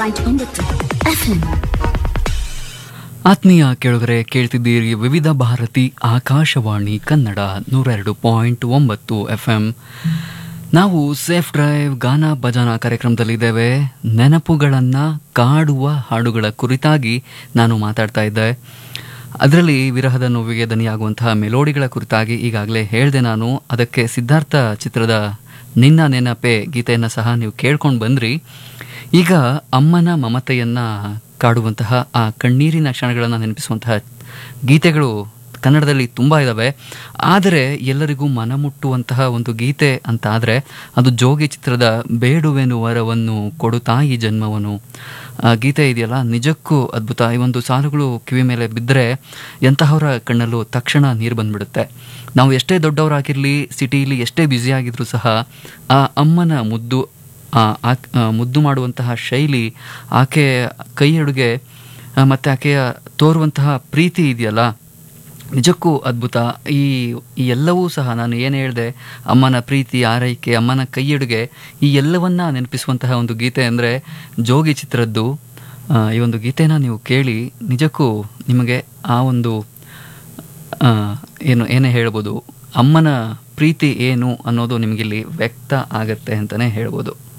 point ಒಂಬತ್ತು FM ಆತ್ಮೀಯ ಕೇಳುಗರೆ ಕೇಳ್ತಿದ್ದೀರಿ ವಿವಿಧ ಭಾರತಿ ಆಕಾಶವಾಣಿ ಕನ್ನಡ ನೂರೆರಡು ಪಾಯಿಂಟ್ ಒಂಬತ್ತು ಎಫ್ ಎಂ ನಾವು ಸೇಫ್ ಡ್ರೈವ್ ಗಾನ ಭಜನಾ ಕಾರ್ಯಕ್ರಮದಲ್ಲಿದ್ದೇವೆ ನೆನಪುಗಳನ್ನು ಕಾಡುವ ಹಾಡುಗಳ ಕುರಿತಾಗಿ ನಾನು ಮಾತಾಡ್ತಾ ಇದ್ದೆ ಅದರಲ್ಲಿ ವಿರಹದ ನೋವಿಗೆ ದನಿಯಾಗುವಂತಹ ಮೆಲೋಡಿಗಳ ಕುರಿತಾಗಿ ಈಗಾಗಲೇ ಹೇಳಿದೆ ನಾನು ಅದಕ್ಕೆ ಸಿದ್ಧಾರ್ಥ ಚಿತ್ರದ ನಿನ್ನ ನೆನಪೆ ಗೀತೆಯನ್ನು ಸಹ ನೀವು ಕೇಳ್ಕೊಂಡು ಬಂದ್ರಿ ಈಗ ಅಮ್ಮನ ಮಮತೆಯನ್ನು ಕಾಡುವಂತಹ ಆ ಕಣ್ಣೀರಿನ ಕ್ಷಣಗಳನ್ನು ನೆನಪಿಸುವಂತಹ ಗೀತೆಗಳು ಕನ್ನಡದಲ್ಲಿ ತುಂಬ ಇದ್ದಾವೆ ಆದರೆ ಎಲ್ಲರಿಗೂ ಮನಮುಟ್ಟುವಂತಹ ಒಂದು ಗೀತೆ ಅಂತ ಆದರೆ ಅದು ಜೋಗಿ ಚಿತ್ರದ ಬೇಡುವೆನು ವರವನ್ನು ಕೊಡು ತಾಯಿ ಜನ್ಮವನು ಆ ಗೀತೆ ಇದೆಯಲ್ಲ ನಿಜಕ್ಕೂ ಅದ್ಭುತ ಈ ಒಂದು ಸಾಲುಗಳು ಕಿವಿ ಮೇಲೆ ಬಿದ್ದರೆ ಎಂತಹವರ ಕಣ್ಣಲ್ಲೂ ತಕ್ಷಣ ನೀರು ಬಂದ್ಬಿಡುತ್ತೆ ನಾವು ಎಷ್ಟೇ ದೊಡ್ಡವರಾಗಿರಲಿ ಸಿಟಿಲಿ ಎಷ್ಟೇ ಬ್ಯುಸಿ ಆಗಿದ್ರೂ ಸಹ ಆ ಅಮ್ಮನ ಮುದ್ದು ಆ ಆಕ್- ಆ ಮುದ್ದು ಮಾಡುವಂತಹ ಶೈಲಿ ಆಕೆ ಕೈ ಅಡುಗೆ ಆ, ಮತ್ತೆ ಆಕೆಯ ತೋರುವಂತಹ ಪ್ರೀತಿ ಇದೆಯಲ್ಲ ನಿಜಕ್ಕೂ ಅದ್ಭುತ ಈ ಈ ಎಲ್ಲವೂ ಸಹ ನಾನು ಏನು ಹೇಳಿದೆ ಅಮ್ಮನ ಪ್ರೀತಿ ಆರೈಕೆ ಅಮ್ಮನ ಕೈ ಅಡುಗೆ ಈ ಎಲ್ಲವನ್ನ ನೆನಪಿಸುವಂತಹ ಒಂದು ಗೀತೆ ಅಂದರೆ ಜೋಗಿ ಚಿತ್ರದ್ದು ಆ, ಈ ಒಂದು ಗೀತೆನ ನೀವು ಕೇಳಿ ನಿಜಕ್ಕೂ ನಿಮಗೆ ಆ ಒಂದು ಆ, ಏನು ಏನೇ ಹೇಳ್ಬೋದು ಅಮ್ಮನ ಪ್ರೀತಿ ಏನು ಅನ್ನೋದು ನಿಮಗಿಲ್ಲಿ ವ್ಯಕ್ತ ಆಗತ್ತೆ ಅಂತಲೇ ಹೇಳ್ಬೋದು